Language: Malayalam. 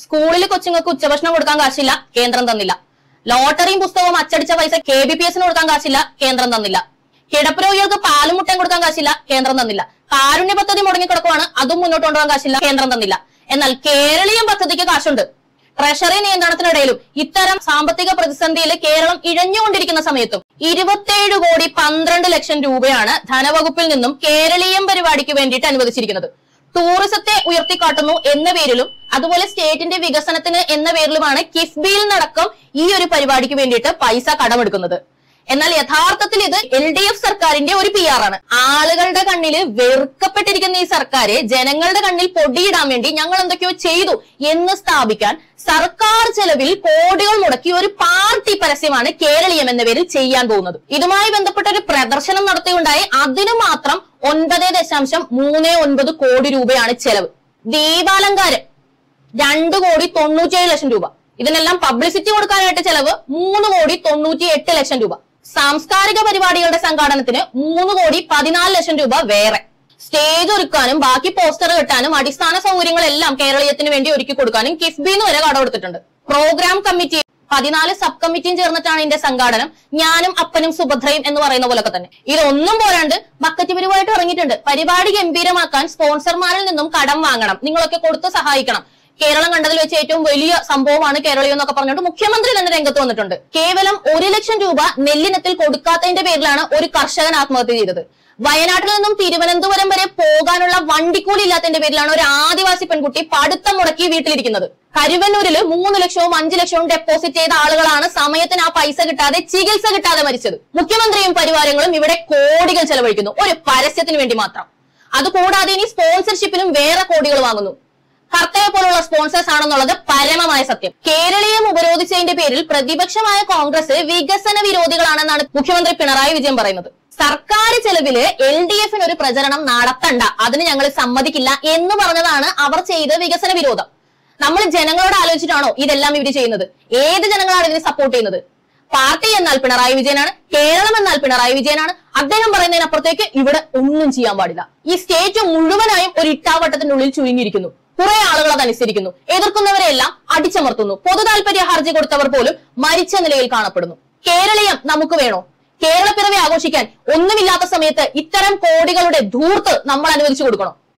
സ്കൂളിൽ കൊച്ചുങ്ങൾക്ക് ഉച്ചഭക്ഷണം കൊടുക്കാൻ കാശില്ല കേന്ദ്രം തന്നില്ല ലോട്ടറിയും പുസ്തകവും അച്ചടിച്ച പൈസ കെ ബി പി എസിന് കൊടുക്കാൻ കാശില്ല കേന്ദ്രം തന്നില്ല കിടപ്പ് രോഗികൾക്ക് പാലും മുട്ടയും കൊടുക്കാൻ കാശില്ല കേന്ദ്രം തന്നില്ല കാരുണ്യ പദ്ധതി മുടങ്ങിക്കിടക്കുവാണ് അതും മുന്നോട്ട് കൊണ്ടുപോകാൻ കാശില്ല കേന്ദ്രം തന്നില്ല എന്നാൽ കേരളീയം പദ്ധതിക്ക് കാശുണ്ട് ട്രഷറി നിയന്ത്രണത്തിനിടയിലും ഇത്തരം സാമ്പത്തിക പ്രതിസന്ധിയിൽ കേരളം ഇഴഞ്ഞുകൊണ്ടിരിക്കുന്ന സമയത്തും ഇരുപത്തിയേഴ് കോടി പന്ത്രണ്ട് ലക്ഷം രൂപയാണ് ധനവകുപ്പിൽ നിന്നും കേരളീയം പരിപാടിക്ക് വേണ്ടിയിട്ട് അനുവദിച്ചിരിക്കുന്നത് ടൂറിസത്തെ ഉയർത്തിക്കാട്ടുന്നു എന്ന പേരിലും അതുപോലെ സ്റ്റേറ്റിന്റെ വികസനത്തിന് എന്ന പേരിലുമാണ് കിഫ്ബിയിൽ നടക്കം ഈ ഒരു പരിപാടിക്ക് വേണ്ടിയിട്ട് പൈസ കടമെടുക്കുന്നത് എന്നാൽ യഥാർത്ഥത്തിൽ ഇത് എൽ ഡി എഫ് സർക്കാരിന്റെ ഒരു പി ആർ ആണ് ആളുകളുടെ കണ്ണിൽ വെറുക്കപ്പെട്ടിരിക്കുന്ന ഈ സർക്കാര് ജനങ്ങളുടെ കണ്ണിൽ പൊടിയിടാൻ വേണ്ടി ഞങ്ങൾ എന്തൊക്കെയോ ചെയ്തു എന്ന് സ്ഥാപിക്കാൻ സർക്കാർ ചെലവിൽ കോടികൾ മുടക്കി ഒരു പാർട്ടി പരസ്യമാണ് കേരളീയം എന്ന പേരിൽ ചെയ്യാൻ പോകുന്നത് ഇതുമായി ബന്ധപ്പെട്ട ഒരു പ്രദർശനം നടത്തിയുണ്ടായി അതിനു മാത്രം ഒൻപത് ദശാംശം മൂന്ന് ഒൻപത് കോടി രൂപയാണ് ചെലവ് ദീപാലങ്കാരം രണ്ട് കോടി തൊണ്ണൂറ്റിയേഴ് ലക്ഷം രൂപ ഇതിനെല്ലാം പബ്ലിസിറ്റി കൊടുക്കാനായിട്ട് ചെലവ് മൂന്ന് കോടി തൊണ്ണൂറ്റി എട്ട് ലക്ഷം രൂപ സാംസ്കാരിക പരിപാടികളുടെ സംഘാടനത്തിന് മൂന്ന് കോടി പതിനാല് ലക്ഷം രൂപ വേറെ സ്റ്റേജ് ഒരുക്കാനും ബാക്കി പോസ്റ്റർ കെട്ടാനും അടിസ്ഥാന സൗകര്യങ്ങളെല്ലാം കേരളീയത്തിന് വേണ്ടി ഒരുക്കി കൊടുക്കാനും കിഫ്ബിന്ന് വരെ കടമെടുത്തിട്ടുണ്ട് പ്രോഗ്രാം കമ്മിറ്റി പതിനാല് സബ് കമ്മിറ്റിയും ചേർന്നിട്ടാണ് ഇതിന്റെ സംഘാടനം ഞാനും അപ്പനും സുഭദ്രയും എന്ന് പറയുന്ന പോലൊക്കെ തന്നെ ഇതൊന്നും പോരാണ്ട് ബക്കറ്റ് പരിപാടിയായിട്ട് ഇറങ്ങിയിട്ടുണ്ട് പരിപാടി ഗംഭീരമാക്കാൻ സ്പോൺസർമാരിൽ നിന്നും കടം വാങ്ങണം നിങ്ങളൊക്കെ കൊടുത്ത് സഹായിക്കണം കേരളം കണ്ടതിൽ വെച്ച് ഏറ്റവും വലിയ സംഭവമാണ് കേരളീയം എന്നൊക്കെ പറഞ്ഞിട്ട് മുഖ്യമന്ത്രി തന്നെ രംഗത്ത് വന്നിട്ടുണ്ട് കേവലം ഒരു ലക്ഷം രൂപ നെല്ലിനത്തിൽ കൊടുക്കാത്തതിന്റെ പേരിലാണ് ഒരു കർഷകൻ ആത്മഹത്യ ചെയ്തത് വയനാട്ടിൽ നിന്നും തിരുവനന്തപുരം വരെ പോകാനുള്ള വണ്ടിക്കൂലി ഇല്ലാത്തതിന്റെ പേരിലാണ് ഒരു ആദിവാസി പെൺകുട്ടി പഠിത്തം മുടക്കി വീട്ടിലിരിക്കുന്നത് കരുവന്നൂരിൽ മൂന്ന് ലക്ഷവും അഞ്ചു ലക്ഷവും ഡെപ്പോസിറ്റ് ചെയ്ത ആളുകളാണ് സമയത്തിന് ആ പൈസ കിട്ടാതെ ചികിത്സ കിട്ടാതെ മരിച്ചത് മുഖ്യമന്ത്രിയും പരിവാരങ്ങളും ഇവിടെ കോടികൾ ചെലവഴിക്കുന്നു ഒരു പരസ്യത്തിന് വേണ്ടി മാത്രം അതുകൂടാതെ ഇനി സ്പോൺസർഷിപ്പിനും വേറെ കോടികൾ വാങ്ങുന്നു കർത്തയെ പോലുള്ള സ്പോൺസേഴ്സ് ആണെന്നുള്ളത് പരമമായ സത്യം കേരളീയം ഉപരോധിച്ചതിന്റെ പേരിൽ പ്രതിപക്ഷമായ കോൺഗ്രസ് വികസന വിരോധികളാണെന്നാണ് മുഖ്യമന്ത്രി പിണറായി വിജയൻ പറയുന്നത് സർക്കാർ ചെലവില് എൽ ഡി എഫിന് ഒരു പ്രചരണം നടത്തണ്ട അതിന് ഞങ്ങൾ സമ്മതിക്കില്ല എന്ന് പറഞ്ഞതാണ് അവർ ചെയ്ത വികസന വിരോധം നമ്മൾ ജനങ്ങളോട് ആലോചിച്ചിട്ടാണോ ഇതെല്ലാം ഇവര് ചെയ്യുന്നത് ഏത് ജനങ്ങളാണ് ഇതിനെ സപ്പോർട്ട് ചെയ്യുന്നത് പാർട്ടി എന്നാൽ പിണറായി വിജയനാണ് കേരളം എന്നാൽ പിണറായി വിജയനാണ് അദ്ദേഹം പറയുന്നതിനപ്പുറത്തേക്ക് ഇവിടെ ഒന്നും ചെയ്യാൻ പാടില്ല ഈ സ്റ്റേറ്റ് മുഴുവനായും ഒരു ഇട്ടാവട്ടത്തിന്റെ ഉള്ളിൽ ചുരുങ്ങിയിരിക്കുന്നു കുറെ ആളുകൾ അതനുസരിക്കുന്നു എതിർക്കുന്നവരെല്ലാം അടിച്ചമർത്തുന്നു പൊതു താല്പര്യ ഹർജി കൊടുത്തവർ പോലും മരിച്ച നിലയിൽ കാണപ്പെടുന്നു കേരളീയം നമുക്ക് വേണോ കേരളപ്പിറവി ആഘോഷിക്കാൻ ഒന്നുമില്ലാത്ത സമയത്ത് ഇത്തരം കോടികളുടെ ധൂർത്ത് നമ്മൾ അനുവദിച്ചു കൊടുക്കണോ